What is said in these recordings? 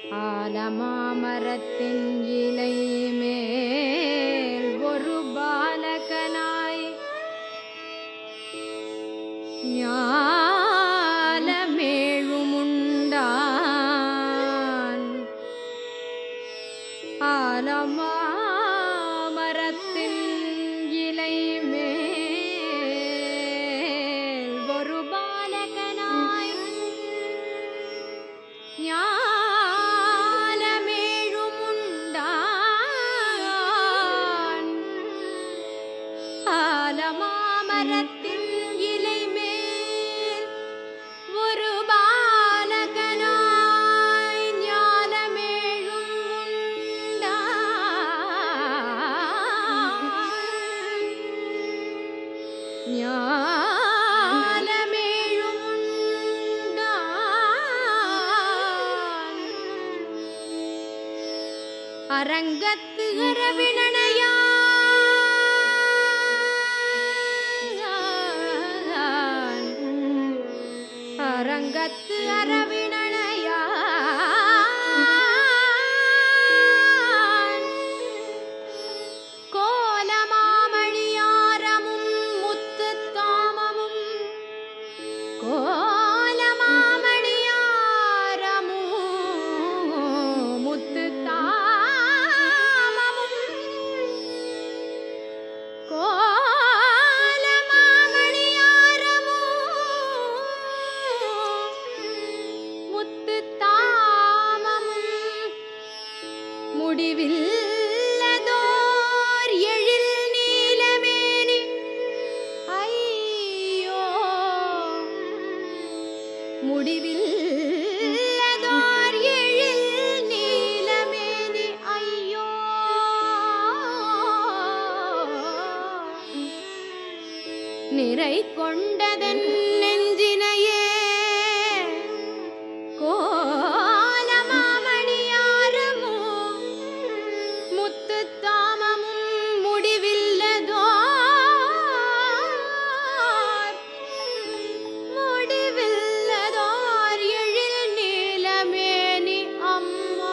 ஆலமாமரத்தின் இலை மேல் ஒரு பாலகனாய் ஞாலமேழுமுண்டான் ஆலமாமரத்தின் இலை மேல் ஒரு பாலகனாய் ஞாலமேழுமுண்டான் ஆலமாமரத்தின் இலை மேல் ஒரு பாலகனாய் ஞாலமேழும் உண்டான் ஞாலமேழும் உண்டான் அரங்கத்து அரவிணையான் அரங்கத்து அரவிணையான் கோலமாமணியாரமும் முத்துத் தாமமும் கோலமாமணியாரமும் முத்துத் தாமமும் கோலமாமணியாரமும் முத்துத் தாமமும் முடிவில்லதோர் எழில் நீலமேனி ஐயோ முடிவில்லதோர் எழில் நீலமேனி ஐயோ நிறை கொண்டதன் நெஞ்சினையே கோலமாமணியாரமோ முத்துத் தாமமும் முடிவில்லதோ முடிவில்லதோர் எழில் நீலமேனி அம்மா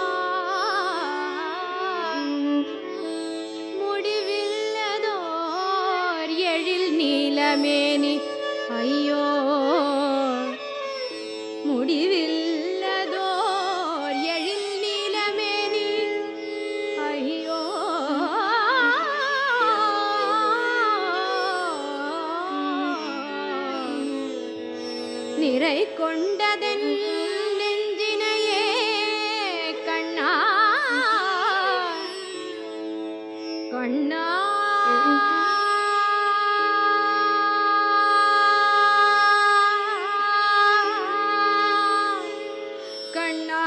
முடிவில்லதோர் எழில் நீலமேனி ஐயோ முடிவில்லதோர் எழில் நீலமேனி ஐயோ நிறை கொண்டதன் நெஞ்சினையே கண்ணா கண்ணா கண்ணா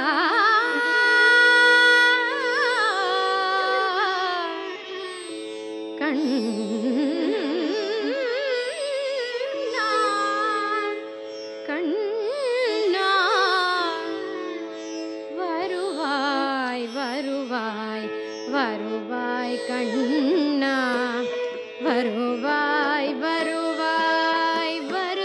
கண்ணா கண்ணா வருவாய் வருவாய் வருவாய் கண்ணா வருவாய் வருவாய்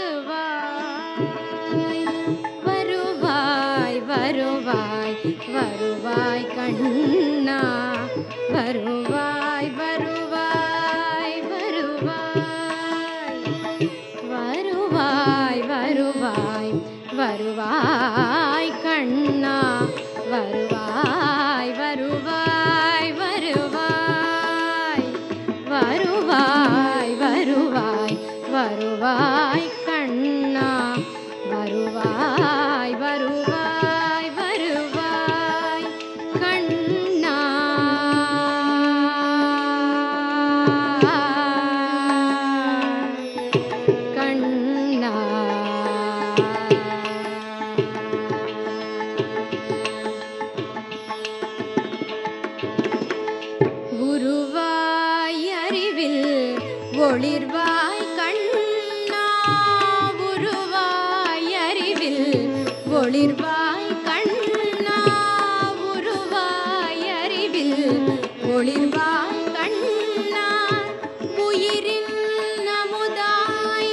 வருவாய் வருவாய் வருவாய் வருவாய் கண்ணா வருவாய் வருவாய் வருவாய் வருவாய் வருவாய் வருவாய் கண்ணா வருவாய் வருவாய் வருவாய் வருவாய் வருவாய் வருவாய் கண்ணா வருவாய் வருவாய் வருவாய் கண்ணா கண்ணா உருவாய் அறிவில் ஒளிர்வாய் கண்ணா உருவாய் அறிவில் ஒளிர்வாய் கண்ணா உருவாய் அறிவில் ஒளிர்வாய் கண்ணா உயிரின் அமுதாய்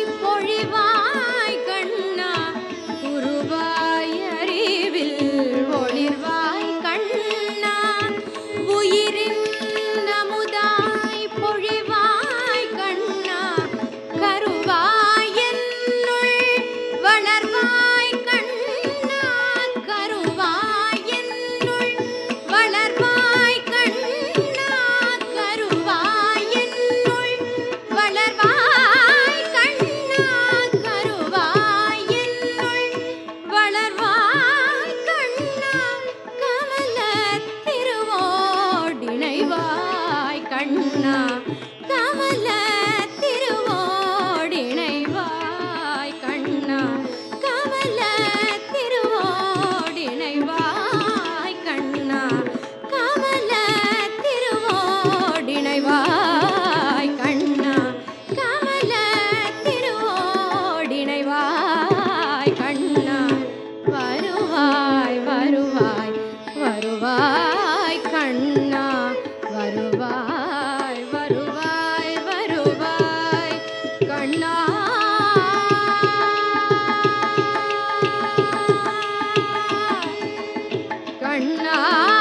பொழிவாய் கண்ணா உருவாய் அறிவில் ஒளிர்வாய் கண்ணா கமல திருவோடிணைவாய் கண்ணா கமல திருவோடிணைவாய் கண்ணா கமல திருவோடிணைவாய் கண்ணா கமல திருவோடிணைவாய் கண்ணா வருவாய் வருவாய் வருவாய் கண்ணா வருவாய் வருவாய் வருவாய் கண்ணா கண்ணா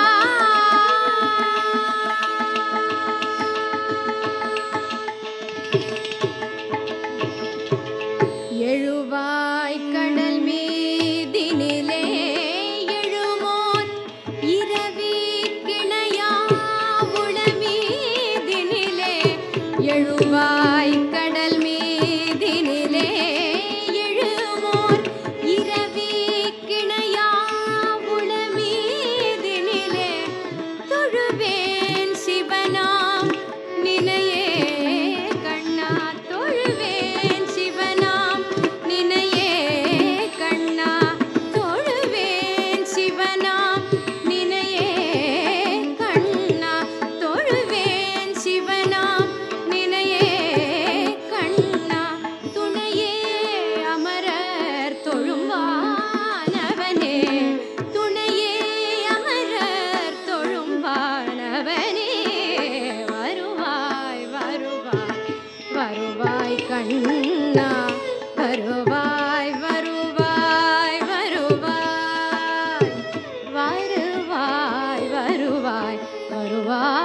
எழுவாய் கடல் மீதினிலே எழுமோர் இரவி கிணையா உள மீதினிலே எழுவாய் கடல் மீதினிலே எழுமோர் இரவி கிணையா உள மீதினிலே தொழுவேன் சிவனாம் நினையே கண்ணா தொழுவேன் சிவனாம் நினையே கண்ணா தொழுவேன் சிவனாம் நினையே கண்ணா தொழுவேன் சிவனாம் நினையே கண்ணா துணையே அமரர் தொழும்பானவனே துணையே அமரர் தொழும்பானவனே வருவாய் வருவாய் வருவாய் கண்ணா வருவாய் வருவாய் வருவாய் வருவாய் வருவாய் வருவாய்